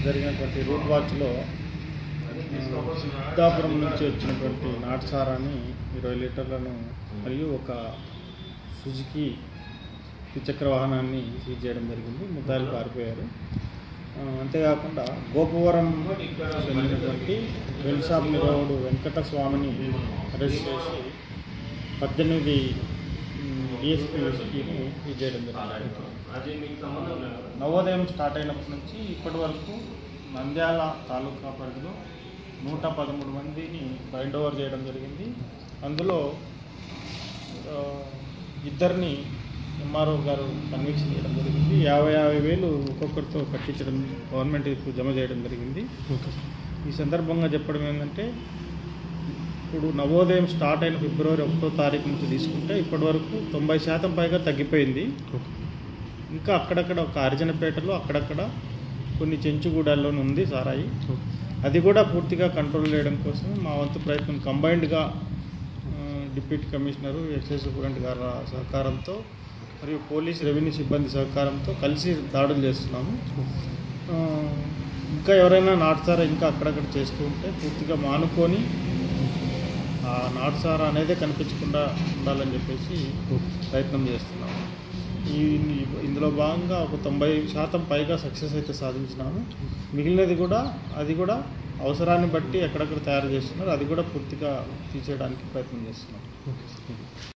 జరిగినటువంటి రూట్ వాచ్లో ఆ, సిద్ధాపురం నుంచి వచ్చినటువంటి నాటుసారాన్ని ఇరవై లీటర్లను మరియు ఒక సుజుకి ద్విచక్ర వాహనాన్ని సీజ్ చేయడం జరిగింది ముద్దాయిలు పారిపోయారు ఆ, అంతేకాకుండా గోపవరం చెందినటువంటి వెల్సాబ్ నిరోడు వెంకట స్వామిని అరెస్ట్ చేసి పద్దెనిమిది డిఎస్పీ విస్కీని సీజ్ చేయడం జరిగింది నవోదయం స్టార్ట్ అయినప్పటి నుంచి ఇప్పటి వరకు నంద్యాల తాలూకా పరిధిలో నూట పదమూడు మందిని బైండ్ ఓవర్ చేయడం జరిగింది అందులో ఆ, ఇద్దరిని ఎంఆర్ఓ గారు కన్విక్షన్ చేయడం జరిగింది యాభై యాభై వేలు ఒక్కొక్కరితో కట్టించడం గవర్నమెంట్కు జమ చేయడం జరిగింది ఈ సందర్భంగా చెప్పడం ఏంటంటే ఇప్పుడు నవోదయం స్టార్ట్ అయిన ఫిబ్రవరి ఒకటో తారీఖు నుంచి తీసుకుంటే ఇప్పటి వరకు తొంభై శాతం పైగా తగ్గిపోయింది ఇంకా అక్కడక్కడ ఒక అర్జనపేటలో అక్కడక్కడ కొన్ని చెంచుగూడాల్లోనే ఉంది సారాయి అది కూడా పూర్తిగా కంట్రోల్ చేయడం కోసం మా వంతు ప్రయత్నం కంబైన్డ్గా డిప్యూటీ కమిషనరు ఎక్సైజ్ సూపరింటెండెంట్ గారి సహకారంతో మరియు పోలీస్ రెవెన్యూ సిబ్బంది సహకారంతో కలిసి దాడులు చేస్తున్నాము ఆ, ఇంకా ఎవరైనా నాటుసారా ఇంకా అక్కడక్కడ చేస్తూ ఉంటే పూర్తిగా మానుకొని ఆ నాటుసారా అనేదే కనిపించకుండా ఉండాలని చెప్పేసి ప్రయత్నం చేస్తున్నాము ఈ ఈ- ఇందులో భాగంగా ఒక తొంభై శాతం పైగా సక్సెస్ అయితే సాధించినాము మిగిలినది కూడా అది కూడా అవసరాన్ని బట్టి ఎక్కడెక్కడ తయారు చేస్తున్నారు అది కూడా పూర్తిగా తీసేయడానికి ప్రయత్నం చేస్తున్నాం